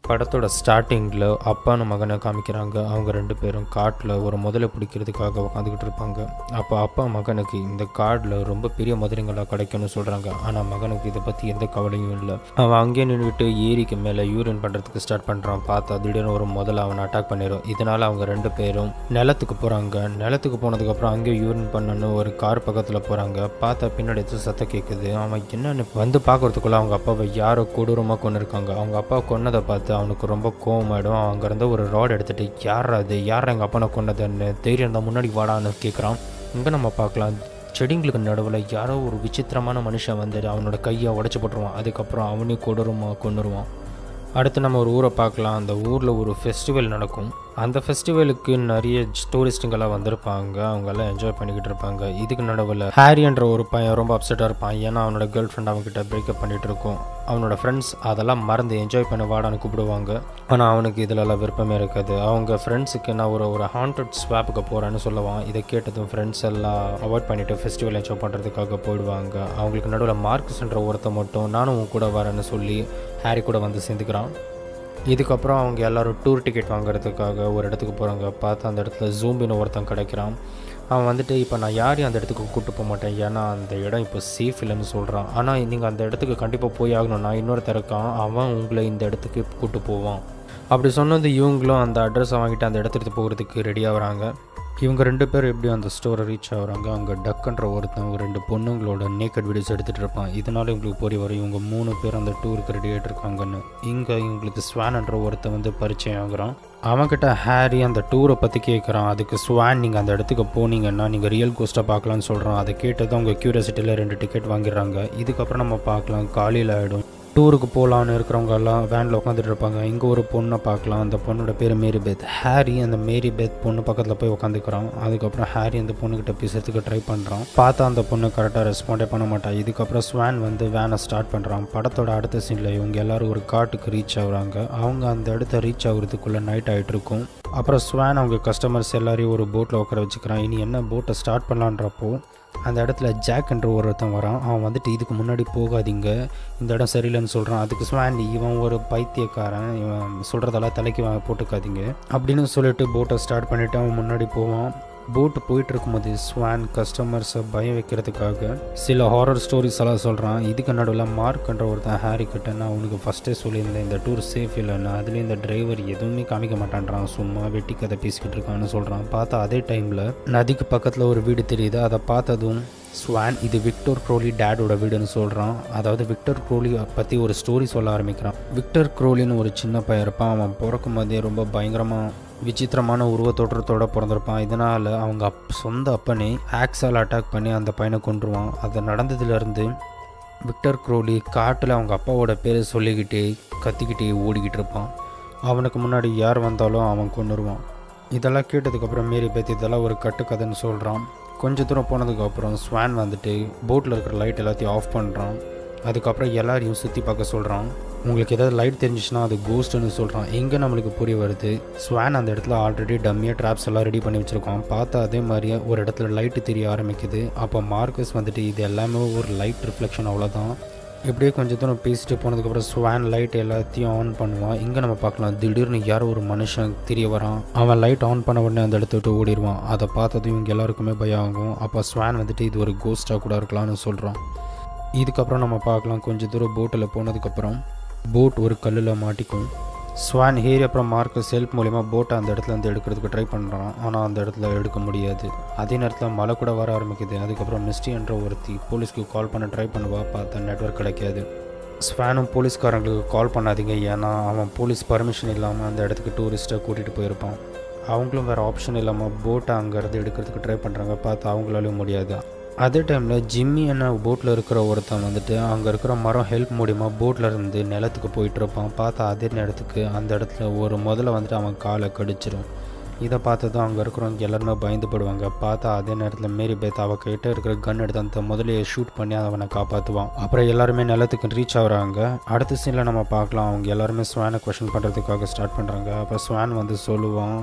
படத்தோட ஸ்டார்டிங்கில் அப்பான்னு மகனை காமிக்கிறாங்க அவங்க ரெண்டு பேரும் காட்டில் ஒரு முதலை பிடிக்கிறதுக்காக உட்காந்துக்கிட்டு இருப்பாங்க அப்போ அப்பா மகனுக்கு இந்த காடில் ரொம்ப பெரிய முதலைங்களாக கிடைக்கும்னு சொல்கிறாங்க ஆனால் மகனுக்கு இதை பற்றி எந்த கவலையும் இல்லை அவன் அங்கேயே நின்றுட்டு ஏரிக்கு மேலே யூரின் பண்ணுறதுக்கு ஸ்டார்ட் பண்ணுறான் பார்த்தா திடீர்னு ஒரு முதல்ல அவனை அட்டாக் பண்ணிடும் இதனால் அவங்க ரெண்டு பேரும் நிலத்துக்கு போகிறாங்க நிலத்துக்கு போனதுக்கப்புறம் அங்கேயே யூரின் பண்ணணும்னு ஒரு கார் பக்கத்தில் போகிறாங்க பார்த்தா பின்னாடி எதுவும் சத்தம் கேட்குது அவன் என்னன்னு வந்து பார்க்கறதுக்குள்ள அவங்க அப்பாவை யாரோ கொடூரமாக கொண்டு இருக்காங்க அவங்க அப்பா கொன்னதை பார்த்து அவனுக்கு ரொம்ப கோவமாயிடும் அங்கேருந்து ஒரு ராட் எடுத்துகிட்டு யார் அது யார் எங்கள் அப்பனை கொன்னதுன்னு தைரியம் இருந்தால் முன்னாடி வாடான்னு கேட்குறான் இங்கே நம்ம பார்க்கலாம் செடிங்களுக்கு நடுவில் யாரோ ஒரு விசித்திரமான மனுஷன் வந்து அவனோட கையை உடச்சி போட்டுருவான் அதுக்கப்புறம் அவனையும் கொடூரமாக கொண்டுருவான் அடுத்து நம்ம ஒரு ஊரை பார்க்கலாம் அந்த ஊரில் ஒரு ஃபெஸ்டிவல் நடக்கும் அந்த ஃபெஸ்டிவலுக்கு நிறைய டூரிஸ்ட்டுங்கெல்லாம் வந்திருப்பாங்க அவங்கெல்லாம் என்ஜாய் பண்ணிக்கிட்டு இருப்பாங்க இதுக்கு நடுவில் ஹாரின்ற ஒரு பையன் ரொம்ப அப்செட்டாக இருப்பான் ஏன்னா அவனோட கேர்ள் ஃப்ரெண்ட் அவன்கிட்ட பிரேக்கப் பண்ணிகிட்டு இருக்கும் அவனோட ஃப்ரெண்ட்ஸ் அதெல்லாம் மறந்து என்ஜாய் பண்ண வாடான்னு கூப்பிடுவாங்க ஆனால் அவனுக்கு இதிலெல்லாம் விருப்பமே இருக்காது அவங்க ஃப்ரெண்ட்ஸுக்கு நான் ஒரு ஒரு ஹாண்டட் ஸ்வாப்புக்கு போகிறேன்னு சொல்லுவான் இதை கேட்டதும் ஃப்ரெண்ட்ஸ் எல்லாம் அவாய்ட் பண்ணிவிட்டு ஃபெஸ்டிவல் என்ஜாய் பண்ணுறதுக்காக போயிடுவாங்க அவங்களுக்கு நடுவில் மார்க்ஸ்ன்ற ஒருத்த மட்டும் நானும் உன் கூட வரேன்னு சொல்லி ஹாரி கூட வந்து சேர்ந்துக்கிறான் இதுக்கப்புறம் அவங்க எல்லாரும் டூர் டிக்கெட் வாங்குறதுக்காக ஒரு இடத்துக்கு போகிறாங்க பார்த்து அந்த இடத்துல ஜூம்பின்னு ஒருத்தன் கிடைக்கிறான் அவன் வந்துட்டு இப்போ நான் யாரையும் அந்த இடத்துக்கு கூப்பிட்டு போக மாட்டேன் ஏன்னா அந்த இடம் இப்போ சேஃப் இல்லைன்னு சொல்கிறான் ஆனால் நீங்கள் அந்த இடத்துக்கு கண்டிப்பாக போய் ஆகணும்னா இன்னொருத்தர் இருக்கான் அவன் உங்களை இந்த இடத்துக்கு கூப்பிட்டு போவான் அப்படி சொன்னது இவங்களும் அந்த அட்ரஸை வாங்கிட்டு அந்த இடத்துக்கு போகிறதுக்கு ரெடியாகிறாங்க இவங்க ரெண்டு பேரும் எப்படி அந்த ஸ்டோரை ரீச் ஆகுறாங்க அங்கே டக்குன்ற ஒருத்தன் ஒரு ரெண்டு பொண்ணுங்களோட நேக்கட் வீடியோஸ் எடுத்துகிட்டு இருப்பான் இதனால இவங்களுக்கு புரிய வரும் இவங்க மூணு பேர் அந்த டூருக்கு ரெடி ஆகிட்டு இருக்காங்கன்னு இங்கே இவங்களுக்கு ஸ்வான்ன்ற ஒருத்தன் வந்து பரிச்சயம் ஆகுறான் அவன்கிட்ட ஹாரி அந்த டூரை பற்றி கேட்குறான் அதுக்கு ஸ்வான் நீங்கள் அந்த இடத்துக்கு போனீங்கன்னா நீங்கள் ரியல் கோஸ்ட்டாக பார்க்கலான்னு சொல்கிறான் அதை கேட்டது அவங்க க்யூரியாசிட்டியில் ரெண்டு டிக்கெட் வாங்கிடுறாங்க இதுக்கப்புறம் நம்ம பார்க்கலாம் காலையில் ஆகிடும் டூருக்கு போகலான்னு இருக்கிறவங்க எல்லாம் வேனில் உட்காந்துட்டு இருப்பாங்க இங்கே ஒரு பொண்ணை பார்க்கலாம் அந்த பொண்ணோட பேர் மேரி பெத் ஹாரி அந்த மேரி பெத் பொண்ணு பக்கத்தில் போய் உட்காந்துக்கிறான் அதுக்கப்புறம் ஹாரி அந்த பொண்ணுக்கிட்ட பேசுறதுக்கு ட்ரை பண்ணுறான் பார்த்தா அந்த பொண்ணு கரெக்டாக ரெஸ்பாண்டே பண்ண மாட்டா இதுக்கப்புறம் ஸ்வான் வந்து வேனை ஸ்டார்ட் பண்ணுறான் படத்தோட அடுத்த சீனில் இவங்க எல்லாரும் ஒரு காட்டுக்கு ரீச் ஆகுறாங்க அவங்க அந்த இடத்த ரீச் ஆகுறதுக்குள்ளே நைட் ஆகிட்டு இருக்கும் அப்புறம் ஸ்வான் அவங்க கஸ்டமர்ஸ் எல்லாரையும் ஒரு போட்டில் உட்கார வச்சுக்கிறான் இனி என்ன போட்டை ஸ்டார்ட் பண்ணலான்றப்போ அந்த இடத்துல ஜாக் என்ற ஒருத்தன் வரான் அவன் வந்துட்டு இதுக்கு முன்னாடி போகாதீங்க இந்த இடம் சரியில்லைன்னு சொல்கிறான் அதுக்கு ஸ்வான் இவன் ஒரு பைத்தியக்காரன் இவன் சொல்கிறதெல்லாம் தலைக்கு வாங்க போட்டுக்காதீங்க அப்படின்னு சொல்லிட்டு போட்டை ஸ்டார்ட் பண்ணிவிட்டு அவன் முன்னாடி போவான் போட்டு போயிட்டு இருக்கும்போது ஸ்வான் கஸ்டமர்ஸை பயம் வைக்கிறதுக்காக சில ஹாரர் ஸ்டோரிஸ் எல்லாம் சொல்கிறான் இதுக்கு நடுவில் மார்க்ன்ற ஒருத்தன் ஹாரி கிட்ட நான் அவனுக்கு ஃபஸ்ட்டே சொல்லியிருந்தேன் இந்த டூர் சேஃப் இல்லைன்னு அதுலேயும் இந்த டிரைவர் எதுவுமே காமிக்க மாட்டான்றான் சும்மா வெட்டி கதை பேசிக்கிட்டு இருக்கான்னு சொல்கிறான் பார்த்தா அதே டைமில் நதிக்கு பக்கத்தில் ஒரு வீடு தெரியுது அதை பார்த்ததும் ஸ்வான் இது விக்டர் க்ரோலி டேடோட வீடுன்னு சொல்கிறான் அதாவது விக்டர் க்ரோலி பற்றி ஒரு ஸ்டோரி சொல்ல ஆரம்பிக்கிறான் விக்டர் க்ரோலின்னு ஒரு சின்ன பையன் இருப்பான் அவன் பிறக்கும் போதே ரொம்ப பயங்கரமாக விசித்திரமான உருவ தோற்றத்தோட பிறந்திருப்பான் இதனால் அவங்க அப் சொந்த அப்பனே ஆக்ஸால் அட்டாக் பண்ணி அந்த பையனை கொண்டுருவான் அது நடந்ததுலேருந்து விக்டர் க்ரோலி காட்டில் அவங்க அப்பாவோட பேரை சொல்லிக்கிட்டே கத்திக்கிட்டே ஓடிக்கிட்டு இருப்பான் அவனுக்கு முன்னாடி யார் வந்தாலும் அவன் கொண்டுருவான் இதெல்லாம் கேட்டதுக்கப்புறம் மேரி பேத்தி இதெல்லாம் ஒரு கட்டுக்கதைன்னு சொல்கிறான் கொஞ்ச தூரம் போனதுக்கப்புறம் ஸ்வான் வந்துட்டு போட்டில் இருக்கிற லைட் எல்லாத்தையும் ஆஃப் பண்ணுறான் அதுக்கப்புறம் எல்லாரையும் சுற்றி பார்க்க சொல்கிறான் உங்களுக்கு ஏதாவது லைட் தெரிஞ்சிச்சுன்னா அது கோஸ்ட்டுன்னு சொல்கிறான் எங்கே நம்மளுக்கு புரிய வருது ஸ்வான் அந்த இடத்துல ஆல்ரெடி டம்மியாக ட்ராப்ஸ் எல்லாம் ரெடி பண்ணி வச்சுருக்கோம் பார்த்தா அதே மாதிரியே ஒரு இடத்துல லைட்டு தெரிய ஆரம்பிக்குது அப்போ மார்க்கஸ் வந்துட்டு இது எல்லாமே ஒரு லைட் ரிஃப்ளெக்ஷன் அவ்வளோதான் இப்படியே கொஞ்சம் தூரம் பேசிட்டு போனதுக்கப்புறம் ஸ்வான் லைட் எல்லாத்தையும் ஆன் பண்ணுவான் இங்கே நம்ம பார்க்கலாம் திடீர்னு யாரோ ஒரு மனுஷன் தெரிய வரான் அவன் லைட் ஆன் பண்ண உடனே அந்த இடத்த விட்டு ஓடிடுவான் அதை பார்த்ததும் இவங்க எல்லாருக்குமே பயம் ஆகும் அப்போ ஸ்வான் வந்துட்டு இது ஒரு கோஸ்ட்டாக கூட இருக்கலாம்னு சொல்கிறான் இதுக்கப்புறம் நம்ம பார்க்கலாம் கொஞ்சம் தூரம் போட்டில் போனதுக்கப்புறம் போட் ஒரு கல்லில் மாட்டிக்கும் ஸ்வான் ஹேரி அப்புறம் மார்க்கஸ் ஹெல்ப் மூலிமா போட்டை அந்த இடத்துல இருந்து எடுக்கிறதுக்கு ட்ரை பண்ணுறான் ஆனால் அந்த இடத்துல எடுக்க முடியாது அதே நேரத்தில் மழை கூட வர ஆரம்பிக்குது அதுக்கப்புறம் மிஸ்டி என்ற ஒருத்தி போலீஸ்க்கு கால் பண்ண ட்ரை பண்ணுவா பார்த்தா நெட்ஒர்க் கிடைக்காது ஸ்வானும் போலீஸ்காரங்களுக்கு கால் பண்ணாதீங்க ஏன்னா அவன் போலீஸ் பர்மிஷன் இல்லாமல் அந்த இடத்துக்கு டூரிஸ்ட்டை கூட்டிகிட்டு போயிருப்பான் அவங்களும் வேறு ஆப்ஷன் இல்லாமல் போட்டை அங்கேருந்து எடுக்கிறதுக்கு ட்ரை பண்ணுறாங்க பார்த்து அவங்களாலையும் முடியாது அதே டைமில் ஜிம்மி என்ன போட்டில் இருக்கிற ஒருத்தன் வந்துட்டு அங்கே இருக்கிற மரம் ஹெல்ப் மூலிமா போட்டில் இருந்து நிலத்துக்கு போயிட்டு இருப்பான் பார்த்தா அதே நேரத்துக்கு அந்த இடத்துல ஒரு முதல்ல வந்துட்டு அவன் காலை கடிச்சிடும் இதை பார்த்து தான் அங்கே இருக்கிறவங்க எல்லாருமே பயந்துப்படுவாங்க பார்த்தா அதே நேரத்தில் மேரி பேத் அவ கிட்ட இருக்கிற கன் எடுத்து அந்த முதலையை ஷூட் பண்ணி அவனை காப்பாற்றுவான் அப்புறம் எல்லாருமே நிலத்துக்கு ரீச் ஆகுறாங்க அடுத்த சீனில் நம்ம பார்க்கலாம் அவங்க எல்லாருமே ஸ்வானை கொஷின் பண்ணுறதுக்காக ஸ்டார்ட் பண்ணுறாங்க அப்புறம் ஸ்வான் வந்து சொல்லுவான்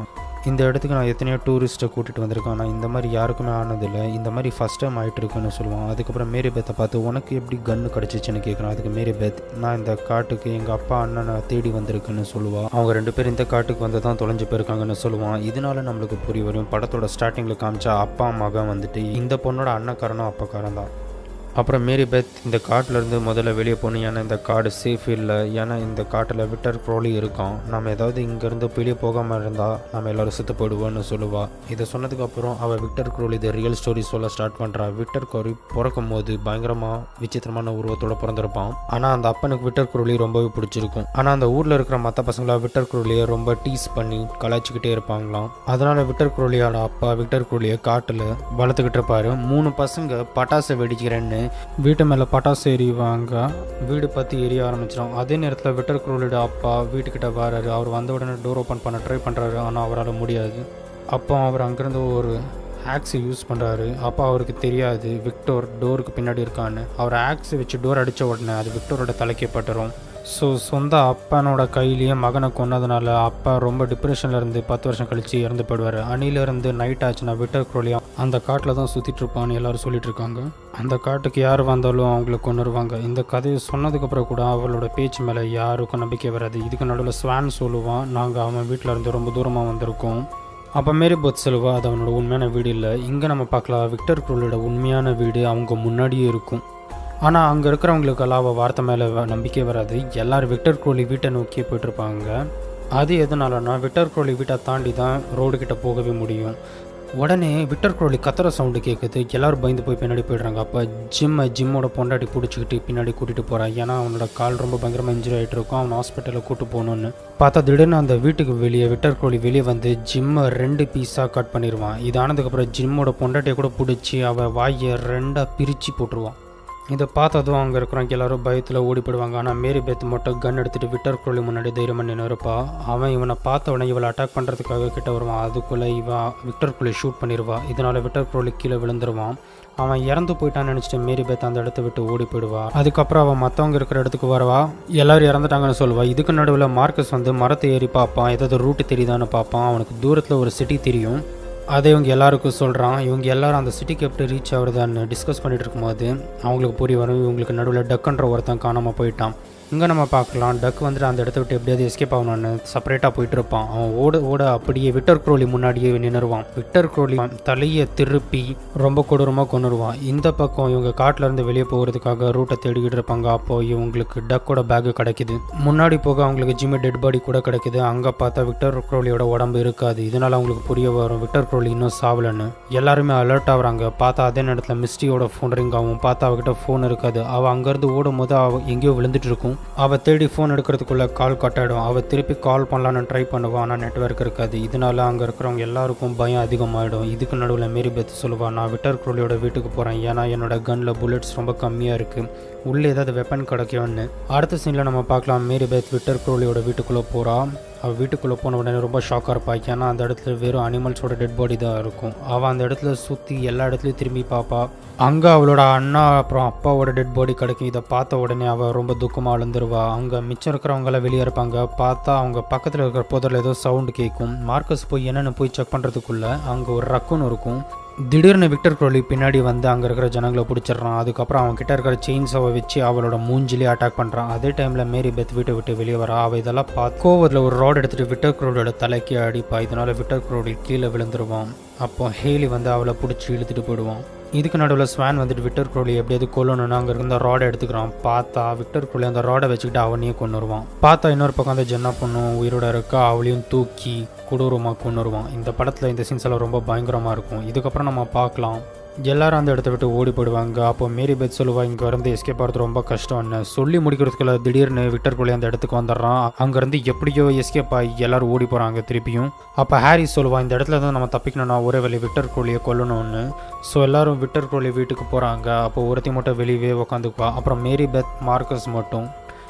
இந்த இடத்துக்கு நான் எத்தனையோ டூரிஸ்ட்டை கூட்டிகிட்டு வந்திருக்கேன் ஆனால் இந்த மாதிரி யாருக்குமே ஆனதில்லை இந்த மாதிரி ஃபஸ்ட் டைம் ஆகிட்டு இருக்குன்னு சொல்லுவான் அதுக்கப்புறம் மேரி பெத்தை பார்த்து உனக்கு எப்படி கன்று கிடச்சிச்சின்னு கேட்குறான் அதுக்கு மேரி பெத் நான் இந்த காட்டுக்கு எங்கள் அப்பா அண்ணனை தேடி வந்திருக்குன்னு சொல்லுவாள் அவங்க ரெண்டு பேரும் இந்த காட்டுக்கு வந்து தான் தொலைஞ்சு போயிருக்காங்கன்னு சொல்லுவான் இதனால நம்மளுக்கு புரிய வரும் படத்தோட ஸ்டார்டிங்கில் காமிச்சா அப்பா மகன் வந்துட்டு இந்த பொண்ணோட அண்ணக்காரனும் அப்பாக்காரன் தான் அப்புறம் மேரி பெத் இந்த காட்டிலேருந்து முதல்ல வெளியே போகணும் ஏன்னா இந்த காடு சேஃப் இல்லை ஏன்னா இந்த காட்டில் விட்டர் க்ரோலி இருக்கும் நம்ம ஏதாவது இங்கேருந்து வெளியே போகாமல் இருந்தால் நம்ம எல்லோரும் செத்து போயிடுவோம்னு சொல்லுவா இதை சொன்னதுக்கப்புறம் அவள் விக்டர் க்ரோலி இது ரியல் ஸ்டோரி சொல்ல ஸ்டார்ட் பண்ணுறா விக்டர் க்ரோலி பிறக்கும் போது பயங்கரமாக விசித்திரமான உருவத்தோட பிறந்திருப்பான் ஆனால் அந்த அப்பனுக்கு விக்டர் க்ரோலி ரொம்பவே பிடிச்சிருக்கும் ஆனால் அந்த ஊரில் இருக்கிற மற்ற பசங்களா விக்டர் க்ரோலியை ரொம்ப டீஸ் பண்ணி கலாய்ச்சிக்கிட்டே இருப்பாங்களாம் அதனால் விக்டர் க்ரோலியோட அப்பா விக்டர் க்ரோலியை காட்டில் வளர்த்துக்கிட்டு இருப்பாரு மூணு பசங்க பட்டாசு வெடிக்கிறேன்னு வீட்டு மேலே பட்டாசு எறிவாங்க வீடு பற்றி எரிய ஆரம்பிச்சிடும் அதே நேரத்தில் விட்டர் குரோலியோட அப்பா வீட்டுக்கிட்ட வராரு அவர் வந்த உடனே டோர் ஓப்பன் பண்ண ட்ரை பண்ணுறாரு ஆனால் அவரால் முடியாது அப்போ அவர் அங்கேருந்து ஒரு ஆக்ஸ் யூஸ் பண்ணுறாரு அப்போ அவருக்கு தெரியாது விக்டோர் டோருக்கு பின்னாடி இருக்கான்னு அவர் ஆக்ஸ் வச்சு டோர் அடித்த உடனே அது விக்டோரோட தலைக்கே பட்டுரும் ஸோ சொந்த அப்பனோட கையிலேயே மகனை கொன்னதுனால அப்பா ரொம்ப டிப்ரெஷனில் இருந்து பத்து வருஷம் கழிச்சு இறந்து போயிடுவார் அணிலேருந்து நைட் ஆச்சுன்னா விட்டர் குரோலியா அந்த காட்டில் தான் சுற்றிட்டு இருப்பான்னு எல்லாரும் சொல்லிட்டு இருக்காங்க அந்த காட்டுக்கு யார் வந்தாலும் அவங்கள கொண்டுருவாங்க இந்த கதையை சொன்னதுக்கப்புறம் கூட அவளோட பேச்சு மேலே யாருக்கும் நம்பிக்கை வராது இதுக்கு நடுவில் ஸ்வான் சொல்லுவான் நாங்கள் அவன் வீட்டில் இருந்து ரொம்ப தூரமாக வந்திருக்கோம் அப்போ மேரி போத் செல்வா அது அவனோட உண்மையான வீடு இல்லை இங்கே நம்ம பார்க்கலாம் விக்டர் குரோலியோட உண்மையான வீடு அவங்க முன்னாடியே இருக்கும் ஆனால் அங்கே இருக்கிறவங்களுக்கெல்லாம் அவள் வார்த்தை மேலே நம்பிக்கை வராது எல்லாரும் விக்டர் கோலி வீட்டை நோக்கி போயிட்டுருப்பாங்க அது எதனாலனா விக்டர் கோலி வீட்டை தாண்டி தான் ரோடு கிட்ட போகவே முடியும் உடனே விக்டர் கோலி கத்துற சவுண்டு கேட்குது எல்லாரும் பயந்து போய் பின்னாடி போயிடுறாங்க அப்போ ஜிம்மை ஜிம்மோட பொண்டாட்டி பிடிச்சிக்கிட்டு பின்னாடி கூட்டிகிட்டு போகிறான் ஏன்னா அவனோட கால் ரொம்ப பயங்கரமாக இன்ஜுரி ஆகிட்டு இருக்கும் அவன் ஹாஸ்பிட்டலில் கூட்டு போகணுன்னு பார்த்தா திடீர்னு அந்த வீட்டுக்கு வெளியே விக்டர் கோலி வெளியே வந்து ஜிம்மை ரெண்டு பீஸாக கட் பண்ணிடுவான் இது ஆனதுக்கப்புறம் ஜிம்மோட பொண்டாட்டியை கூட பிடிச்சி அவள் வாயை ரெண்டாக பிரித்து போட்டுருவான் இதை பார்த்ததும் அங்கே இருக்கிறவங்க எல்லாரும் பயத்தில் ஓடி போயிடுவாங்க ஆனால் மேரி பேத் மட்டும் கன் எடுத்துகிட்டு விக்டர் குரோலி முன்னாடி தைரியமாக நின்று இருப்பா அவன் இவனை பார்த்த உடனே இவளை அட்டாக் பண்ணுறதுக்காக கிட்ட வருவான் அதுக்குள்ளே இவன் விக்டர் குரோலி ஷூட் பண்ணிடுவா இதனால் விக்டர் குரோலி கீழே விழுந்துருவான் அவன் இறந்து போயிட்டான்னு நினச்சிட்டு மேரி பேத் அந்த இடத்த விட்டு ஓடி போயிடுவா அதுக்கப்புறம் அவன் மற்றவங்க இருக்கிற இடத்துக்கு வரவா எல்லாரும் இறந்துட்டாங்கன்னு சொல்லுவா இதுக்கு நடுவில் மார்க்கஸ் வந்து மரத்தை ஏறி பார்ப்பான் ஏதாவது ரூட்டு தெரியுதான்னு பார்ப்பான் அவனுக்கு தூரத்தில் ஒரு சிட்டி தெரியும் அதை இவங்க எல்லாருக்கும் சொல்கிறான் இவங்க எல்லாரும் அந்த சிட்டிக்கு எப்படி ரீச் ஆகுறதான்னு டிஸ்கஸ் பண்ணிட்டு இருக்கும்போது அவங்களுக்கு புரிய வரும் இவங்களுக்கு நடுவில் டக்குன்ற ஒருத்தன் காணாமல் போயிட்டான் இங்கே நம்ம பார்க்கலாம் டக் வந்துட்டு அந்த இடத்த விட்டு எப்படியாவது எஸ்கேப் ஆகணும்னு செப்பரேட்டாக போயிட்டு இருப்பான் அவன் ஓட ஓட அப்படியே விக்டர் குரோலி முன்னாடியே நின்றுவான் விக்டர் குரோலி தலையை திருப்பி ரொம்ப கொடூரமாக கொண்டுருவான் இந்த பக்கம் இவங்க காட்டுல இருந்து வெளியே போகிறதுக்காக ரூட்டை தேடிக்கிட்டு இருப்பாங்க அப்போ இவங்களுக்கு டக்கோட பேக்கு கிடைக்குது முன்னாடி போக அவங்களுக்கு ஜிம்மி டெட் பாடி கூட கிடைக்குது அங்கே பார்த்தா விக்டர் குரோலியோட உடம்பு இருக்காது இதனால அவங்களுக்கு புரிய வரும் விக்டர் குரோலி இன்னும் சாவலன்னு எல்லாருமே அலர்ட் ஆகுறாங்க பார்த்தா அதே நேரத்தில் மிஸ்டியோட ஃபோன் ரிங் ஆகும் பார்த்தா அவகிட்ட ஃபோன் இருக்காது அவள் அங்கேருந்து ஓடும் போது அவள் எங்கேயோ விழுந்துட்டு இருக்கும் அவள் தேடி ஃபோன் எடுக்கிறதுக்குள்ள கால் கட் ஆகிடும் அவள் திருப்பி கால் பண்ணலான்னு ட்ரை பண்ணுவான் ஆனால் நெட்ஒர்க் இருக்காது இதனால அங்கே இருக்கிறவங்க எல்லாருக்கும் பயம் அதிகமாகிடும் இதுக்கு நடுவில் மேரி பெத் சொல்லுவாள் நான் விட்டர் குரோலியோட வீட்டுக்கு போகிறேன் ஏன்னா என்னோட கன்னில் புல்லட்ஸ் ரொம்ப கம்மியாக இருக்குது உள்ளே ஏதாவது வெப்பன் கிடைக்கும்னு அடுத்த சீனில் நம்ம பார்க்கலாம் மேரி பெத் விட்டர் குரோலியோட வீட்டுக்குள்ளே போகிறா அவள் வீட்டுக்குள்ளே போன உடனே ரொம்ப ஷாக்காக இருப்பா ஏன்னா அந்த இடத்துல வெறும் அனிமல்ஸோட டெட் பாடி தான் இருக்கும் அவள் அந்த இடத்துல சுற்றி எல்லா இடத்துலையும் திரும்பி பார்ப்பா அங்கே அவளோட அண்ணா அப்புறம் அப்பாவோட டெட் பாடி கிடைக்கும் இதை பார்த்த உடனே அவள் ரொம்ப துக்கமாக அழுந்துருவா அங்கே மிச்சம் இருக்கிறவங்களாம் வெளியே இருப்பாங்க பார்த்தா அவங்க பக்கத்தில் இருக்கிற புதரில் ஏதோ சவுண்டு கேட்கும் மார்க்கஸ் போய் என்னென்னு போய் செக் பண்ணுறதுக்குள்ளே அங்கே ஒரு ரக்குன்னு இருக்கும் திடீர்னு விக்டர் குரோலி பின்னாடி வந்து அங்கே இருக்கிற ஜனங்களை பிடிச்சிடுறான் அதுக்கப்புறம் அவன் கிட்ட இருக்கிற செயின்ஸாவை வச்சு அவளோட மூஞ்சிலே அட்டாக் பண்ணுறான் அதே டைமில் மேரி பெத் வீட்டை விட்டு வெளியே வரா அவள் இதெல்லாம் பார்த்து கோவத்தில் ஒரு ராட் எடுத்துகிட்டு விக்டர் குரோலியோட தலைக்கு அடிப்பா இதனால் விக்டர் குரோலி கீழே விழுந்துருவான் அப்போ ஹேலி வந்து அவளை பிடிச்சி இழுத்துட்டு போயிடுவான் இதுக்கு நடுவில் ஸ்வான் வந்துட்டு விக்டர் குரோலி எப்படியாவது கொல்லணும்னு அங்கே இருந்த ராடை எடுத்துக்கிறான் பார்த்தா விக்டர் குரோலி அந்த ராடை வச்சுக்கிட்டு அவனையே கொண்டு வருவான் பார்த்தா இன்னொரு பக்கம் அந்த ஜென்னா பொண்ணும் உயிரோட இருக்கா அவளையும் தூக்கி கொடூரமாக கொண்டு வருவான் இந்த படத்தில் இந்த சீன்ஸ் எல்லாம் ரொம்ப பயங்கரமாக இருக்கும் இதுக்கப்புறம் நம்ம பார்க்கலாம் எல்லாரும் அந்த இடத்த விட்டு ஓடி போயிடுவாங்க அப்போ மேரி பெத் சொல்லுவா இங்கே வந்து எஸ்கேப் ஆகிறது ரொம்ப கஷ்டம்னு சொல்லி முடிக்கிறதுக்குள்ள திடீர்னு விக்டர் கோலி அந்த இடத்துக்கு வந்துடுறான் அங்கேருந்து எப்படியோ எஸ்கேப் ஆகி எல்லாரும் ஓடி போகிறாங்க திருப்பியும் அப்போ ஹாரி சொல்லுவா இந்த இடத்துல தான் நம்ம தப்பிக்கணும்னா ஒரே வழி விக்டர் கோலியை கொல்லணும்னு ஸோ எல்லாரும் விக்டர் கோலி வீட்டுக்கு போகிறாங்க அப்போ ஒருத்தி மட்டும் வெளியவே உட்காந்துக்குவா அப்புறம் மேரி பெத் மார்க்கஸ் மட்டும்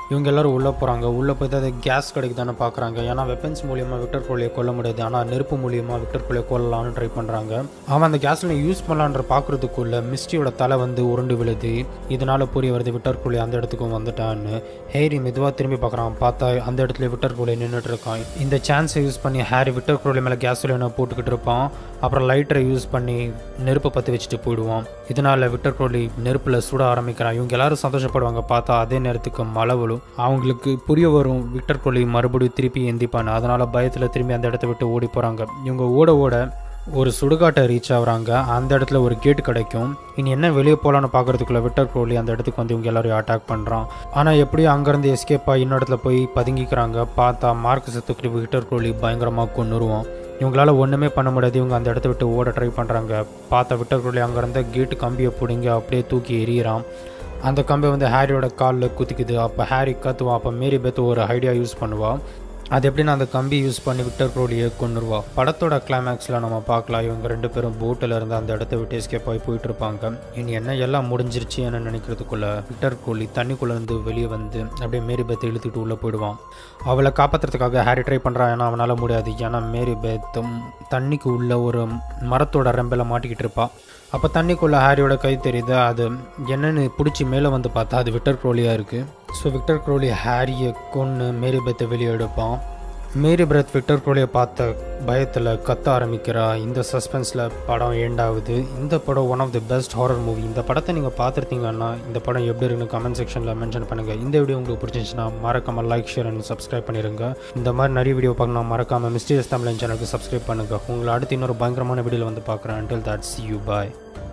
இவங்க எல்லாரும் உள்ளே போகிறாங்க உள்ளே போய் தான் அது கேஸ் கிடைக்குதானே பார்க்குறாங்க ஏன்னா வெப்பன்ஸ் மூலியமாக விக்டர் கோலியை கொல்ல முடியாது ஆனால் நெருப்பு மூலியமாக விக்டர் கோலியை கொல்லலாம்னு ட்ரை பண்ணுறாங்க அவன் அந்த கேஸில் யூஸ் பண்ணலான்ற பார்க்குறதுக்குள்ள மிஸ்டியோட தலை வந்து உருண்டு விழுது இதனால புரிய வருது விக்டர் கோலி அந்த இடத்துக்கும் வந்துட்டான்னு ஹேரி மெதுவாக திரும்பி பார்க்குறான் பார்த்தா அந்த இடத்துல விக்டர் கோலி நின்றுட்டு இருக்கான் இந்த சான்ஸை யூஸ் பண்ணி ஹேரி விக்டர் கோலி மேலே கேஸ் சிலிண்டர் போட்டுக்கிட்டு இருப்பான் அப்புறம் லைட்டரை யூஸ் பண்ணி நெருப்பை பற்றி வச்சுட்டு போயிடுவான் இதனால் விக்டர் கோலி நெருப்பில் சுட ஆரம்பிக்கிறான் இவங்க எல்லாரும் சந்தோஷப்படுவாங்க பார்த்தா அதே நேரத்துக்கு மழை விழும் அவங்களுக்கு புரிய வரும் விக்டர் கோலி மறுபடியும் திருப்பி எந்திப்பான் அதனால் பயத்தில் திரும்பி அந்த இடத்த விட்டு ஓடி போகிறாங்க இவங்க ஓட ஓட ஒரு சுடுகாட்டை ரீச் ஆகுறாங்க அந்த இடத்துல ஒரு கேட் கிடைக்கும் இனி என்ன வெளியே போகலான்னு பார்க்கறதுக்குள்ள விக்டர் கோலி அந்த இடத்துக்கு வந்து இவங்க எல்லாரையும் அட்டாக் பண்ணுறான் ஆனால் எப்படியும் அங்கேருந்து எஸ்கேப் ஆகி இன்னொரு இடத்துல போய் பதுங்கிக்கிறாங்க பார்த்தா மார்க் சத்துக்கு விக்டர் கோலி பயங்கரமாக கொண்டுருவான் இவங்களால ஒன்றுமே பண்ண முடியாது இவங்க அந்த இடத்த விட்டு ஓட ட்ரை பண்ணுறாங்க பார்த்தா விக்டர் கோலி அங்கேருந்த கேட்டு கம்பியை பிடிங்க அப்படியே தூக்கி எறிகிறான் அந்த கம்பை வந்து ஹாரியோட காலில் குத்திக்குது அப்போ ஹாரி கத்துவான் அப்போ மேரி பெத்து ஒரு ஐடியா யூஸ் பண்ணுவாள் அது எப்படின்னா அந்த கம்பி யூஸ் பண்ணி விக்டர் கோலியை கொண்டுருவா படத்தோட கிளைமேக்ஸில் நம்ம பார்க்கலாம் இவங்க ரெண்டு பேரும் போட்டில் இருந்து அந்த இடத்த விட்டு எஸ்கேப் ஆகி போயிட்டு இருப்பாங்க இனி என்ன எல்லாம் முடிஞ்சிருச்சு என்ன நினைக்கிறதுக்குள்ள விக்டர் கோலி தண்ணிக்குள்ளே இருந்து வெளியே வந்து அப்படியே மேரி பெத்தை இழுத்துட்டு உள்ளே போயிடுவான் அவளை காப்பாற்றுறதுக்காக ஹாரி ட்ரை பண்ணுறான் ஏன்னா அவனால் முடியாது ஏன்னா மேரி பெத்தும் தண்ணிக்கு உள்ள ஒரு மரத்தோட ரெம்பில் மாட்டிக்கிட்டு இருப்பாள் அப்போ தண்ணிக்குள்ளே ஹாரியோட கை தெரியுது அது என்னன்னு பிடிச்சி மேலே வந்து பார்த்தா அது விக்டர் க்ரோலியாக இருக்குது ஸோ விக்டர் க்ரோலி ஹாரியை கொன்று மேரி பெத்தை வெளியே எடுப்பான் மேரி பிரத் விக்டர் க்ரோலியை பார்த்த பயத்தில் கத்த ஆரம்பிக்கிறா இந்த சஸ்பென்ஸில் படம் எண்ட் ஆகுது இந்த படம் one of the best horror movie இந்த படத்தை நீங்கள் பார்த்துருத்தீங்கன்னா இந்த படம் எப்படி இருக்குன்னு கமெண்ட் செக்ஷனில் மென்ஷன் பண்ணுங்கள் இந்த வீடியோ உங்களுக்கு பிடிச்சிருந்துச்சுன்னா மறக்காமல் லைக் ஷேர் அண்ட் சப்ஸ்கிரைப் பண்ணிடுங்க இந்த மாதிரி நிறைய வீடியோ பார்க்கணும் மறக்காமல் மிஸ்டீரியஸ் தமிழ் சேனலுக்கு சப்ஸ்கிரைப் பண்ணுங்கள் உங்களை அடுத்து இன்னொரு பயங்கரமான வீடியோவில் வந்து பார்க்குறேன் until that see you bye